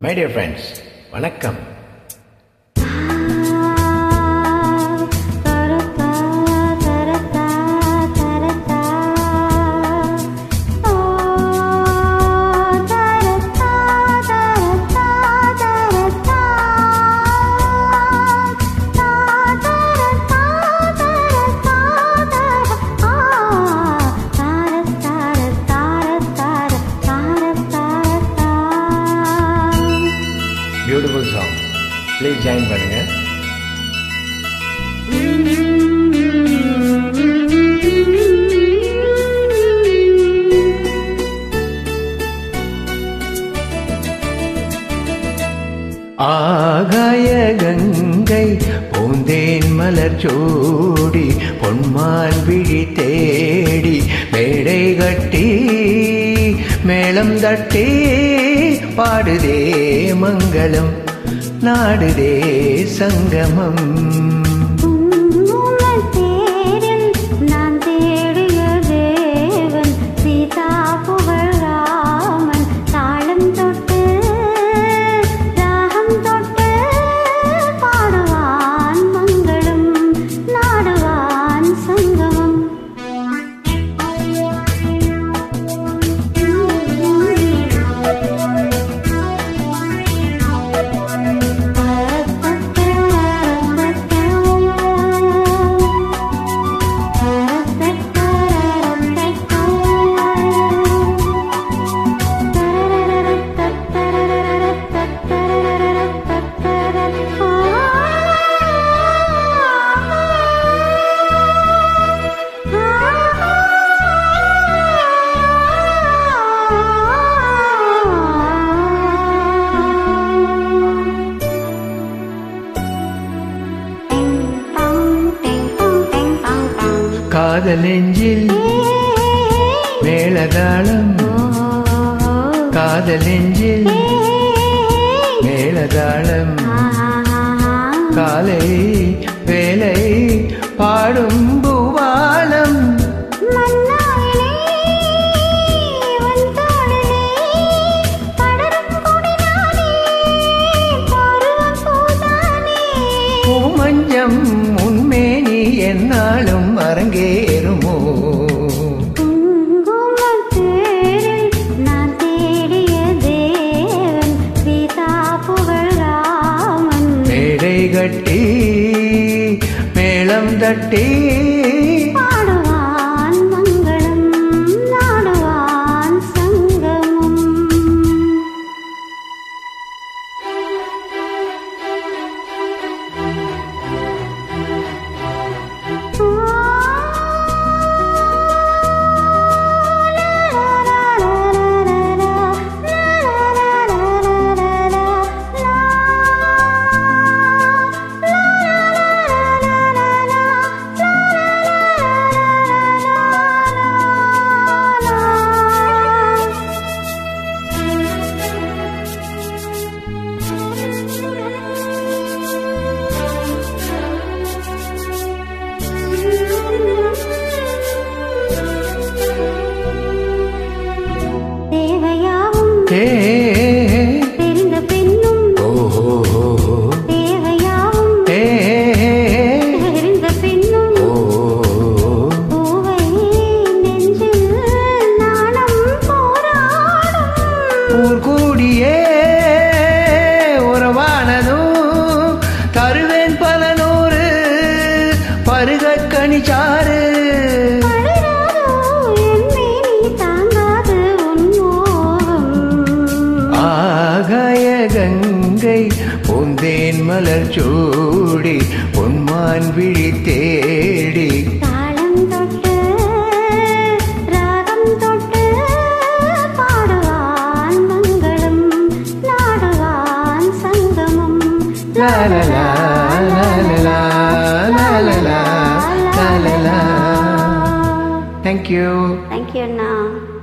my dear friends வணக்கம் beautiful song please join பண்ணுங்க ஆகாய கங்கை பூந்தேன் மலர் சூடி பொன்மான் விழி தேடி மேடை கட்டி மேளம் தட்டி பாடுதே மங்களம் நாடுதே சங்கமம் நான் தேடிய தேவன் சீதா புகழ் ராமன் தாளம் தொட்டு ராகம் தொட்டு பாடுவான் மங்களம் நாடுவான் சங்கமம் காதல் நெஞ்சில் மேளதாளம் காதல் நெஞ்சில் மேளதாளம் காலை வேலை பாடும் பூவாலம் பூமஞ்சம் உன்மேனி என்னாலும் அரங்கேறுமோ நான் தேடிய தேவன் சீதா புகழ் ராமன் மேடை கட்டி மேளம் தட்டி பாடுவான் மங்களம் நாடுவான் சங்கமம் தேவையாவும் ஏ தெரிந்த பெண்ணும் ஓஹோ தேவையாவும் ஏ தெரிந்த பெண்ணும் ஓ பூவை நெஞ்சில் நாணம் போராடும் ஊர் கூடியே உறவானதும் தருவேன் பல நூறு பருகக் கனிச்சாறு படுறாதோ என் மேனி தாங்காது உன் மோகம் ஆகாய கங்கை பூந்தேன் மலர் சூடி பொன்மான் விழி தேடி தாளம் தொட்டு ராகம் தொட்டு பாடுவான் மங்களம் நாடுவான் சங்கமம் லா லா லா லா லா லா லா லா லா லா லா தேங்க்யூ தேங்க்யூ அண்ணா